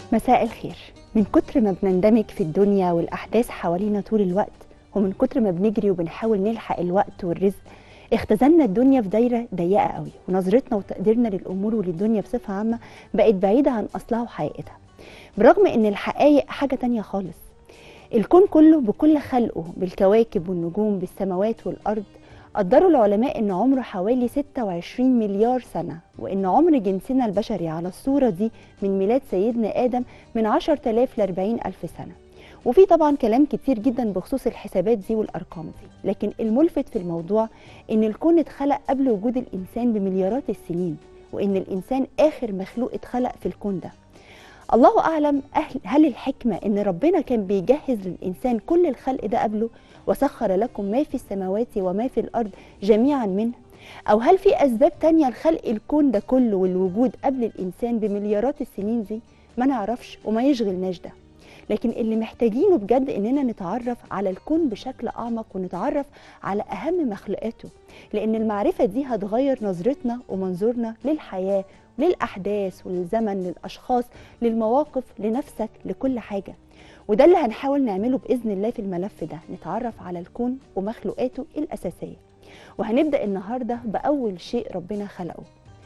مساء الخير من كتر ما بنندمج في الدنيا والأحداث حوالينا طول الوقت ومن كتر ما بنجري وبنحاول نلحق الوقت والرزق اختزلنا الدنيا في دايرة ضيقة قوي ونظرتنا وتقديرنا للأمور وللدنيا بصفة عامة بقت بعيدة عن أصلها وحقيقتها برغم إن الحقائق حاجة تانية خالص الكون كله بكل خلقه بالكواكب والنجوم بالسماوات والأرض قدروا العلماء ان عمره حوالي 26 مليار سنة وان عمر جنسنا البشري على الصورة دي من ميلاد سيدنا آدم من 10000 ل 40000 سنة وفي طبعا كلام كتير جدا بخصوص الحسابات دي والأرقام دي لكن الملفت في الموضوع ان الكون اتخلق قبل وجود الإنسان بمليارات السنين وان الإنسان آخر مخلوق اتخلق في الكون ده الله أعلم أهل هل الحكمة إن ربنا كان بيجهز للإنسان كل الخلق ده قبله وسخر لكم ما في السماوات وما في الأرض جميعا منه أو هل في أسباب تانية لخلق الكون ده كله والوجود قبل الإنسان بمليارات السنين دي ما نعرفش وما يشغلناش ده لكن اللي محتاجينه بجد اننا نتعرف على الكون بشكل اعمق ونتعرف على اهم مخلوقاته لان المعرفه دي هتغير نظرتنا ومنظورنا للحياه للاحداث وللزمن للاشخاص للمواقف لنفسك لكل حاجه وده اللي هنحاول نعمله باذن الله في الملف ده نتعرف على الكون ومخلوقاته الاساسيه وهنبدا النهارده باول شيء ربنا خلقه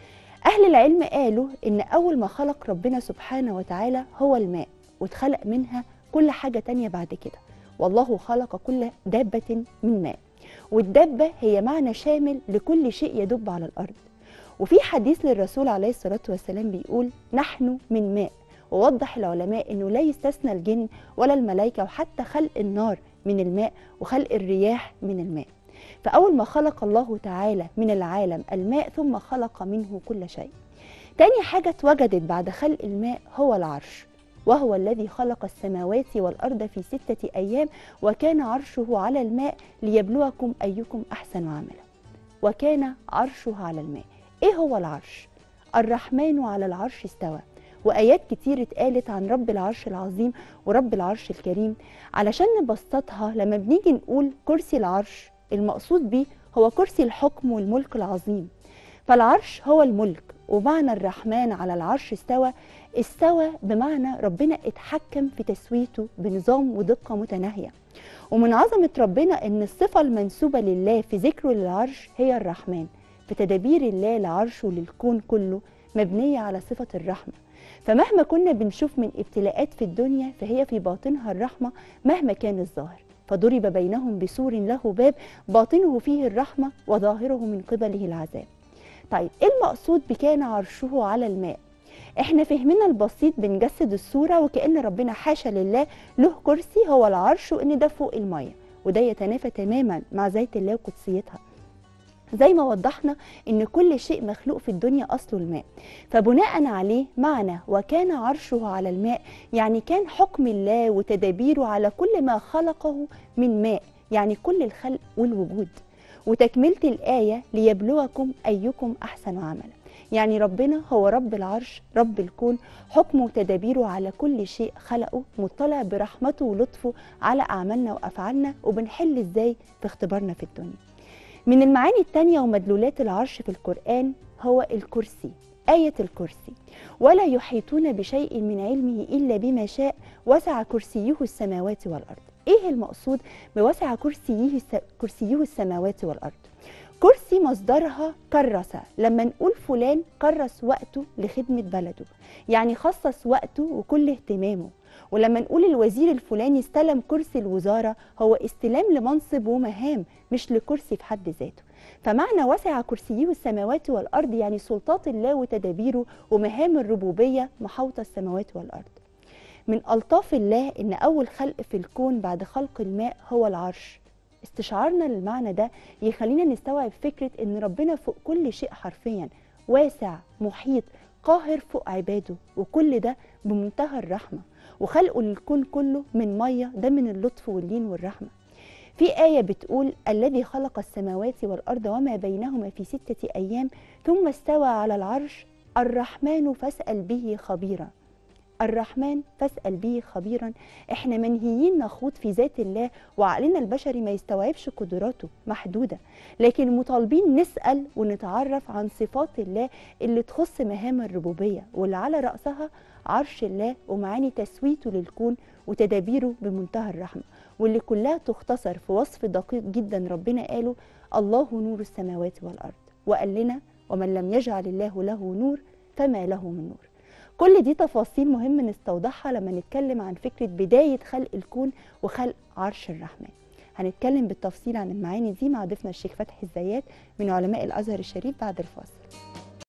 اهل العلم قالوا ان اول ما خلق ربنا سبحانه وتعالى هو الماء واتخلق منها كل حاجه تانية بعد كده والله خلق كل دابه من ماء والدابه هي معنى شامل لكل شيء يدب على الارض وفي حديث للرسول عليه الصلاه والسلام بيقول نحن من ماء ووضح العلماء انه لا يستثنى الجن ولا الملائكه وحتى خلق النار من الماء وخلق الرياح من الماء فاول ما خلق الله تعالى من العالم الماء ثم خلق منه كل شيء تاني حاجه اتوجدت بعد خلق الماء هو العرش وهو الذي خلق السماوات والارض في سته ايام وكان عرشه على الماء ليبلوكم ايكم احسن عملا وكان عرشه على الماء ايه هو العرش الرحمن على العرش استوى وايات كتير اتقالت عن رب العرش العظيم ورب العرش الكريم علشان نبسطها لما بنيجي نقول كرسي العرش المقصود بيه هو كرسي الحكم والملك العظيم فالعرش هو الملك ومعنى الرحمن على العرش استوى استوى بمعنى ربنا اتحكم في تسويته بنظام ودقة متناهية ومن عظمة ربنا ان الصفة المنسوبة لله في ذكره للعرش هي الرحمن في تدابير الله لعرشه للكون كله مبنية على صفة الرحمة فمهما كنا بنشوف من ابتلاءات في الدنيا فهي في باطنها الرحمة مهما كان الظاهر فضرب بينهم بسور له باب باطنه فيه الرحمة وظاهره من قبله العذاب طيب ايه المقصود بكان عرشه على الماء احنا فهمنا البسيط بنجسد الصورة وكأن ربنا حاشا لله له كرسي هو العرش وان ده فوق المية وده يتنافى تماما مع ذات الله وقدسيتها زي ما وضحنا ان كل شيء مخلوق في الدنيا اصله الماء فبناء عليه معنى وكان عرشه على الماء يعني كان حكم الله وتدابيره على كل ما خلقه من ماء يعني كل الخلق والوجود وتكملة الآية ليبلوكم أيكم أحسن عملا يعني ربنا هو رب العرش رب الكون حكمه وتدابيره على كل شيء خلقه مطلع برحمته ولطفه على أعمالنا وأفعالنا وبنحل إزاي في اختبارنا في الدنيا من المعاني التانية ومدلولات العرش في القرآن هو الكرسي آية الكرسي ولا يحيطون بشيء من علمه إلا بما شاء وسع كرسيه السماوات والأرض إيه المقصود بوسع كرسيه, كرسيه السماوات والأرض كرسي مصدرها كرس لما نقول فلان كرس وقته لخدمة بلده يعني خصص وقته وكل اهتمامه ولما نقول الوزير الفلاني استلم كرسي الوزارة هو استلام لمنصب ومهام مش لكرسي في حد ذاته فمعنى وسع كرسيه السماوات والأرض يعني سلطات الله وتدابيره ومهام الربوبية محوطة السماوات والأرض من ألطاف الله إن أول خلق في الكون بعد خلق الماء هو العرش استشعارنا للمعنى ده يخلينا نستوعب فكرة إن ربنا فوق كل شيء حرفيا واسع محيط قاهر فوق عباده وكل ده بمنتهى الرحمة وخلقه للكون كله من مية ده من اللطف واللين والرحمة في آية بتقول الذي خلق السماوات والأرض وما بينهما في ستة أيام ثم استوى على العرش الرحمن فاسأل به خبيرا الرحمن فاسأل به خبيرا احنا منهيين نخوض في ذات الله وعقلنا البشري ما يستوعبش قدراته محدودة لكن مطالبين نسأل ونتعرف عن صفات الله اللي تخص مهام الربوبية واللي على رأسها عرش الله ومعاني تسويته للكون وتدابيره بمنتهى الرحمة واللي كلها تختصر في وصف دقيق جدا ربنا قاله الله نور السماوات والأرض وقال لنا ومن لم يجعل الله له نور فما له من نور كل دي تفاصيل مهم نستوضحها لما نتكلم عن فكرة بداية خلق الكون وخلق عرش الرحمن هنتكلم بالتفصيل عن المعاني دي مع ضيفنا الشيخ فتحي الزيات من علماء الازهر الشريف بعد الفاصل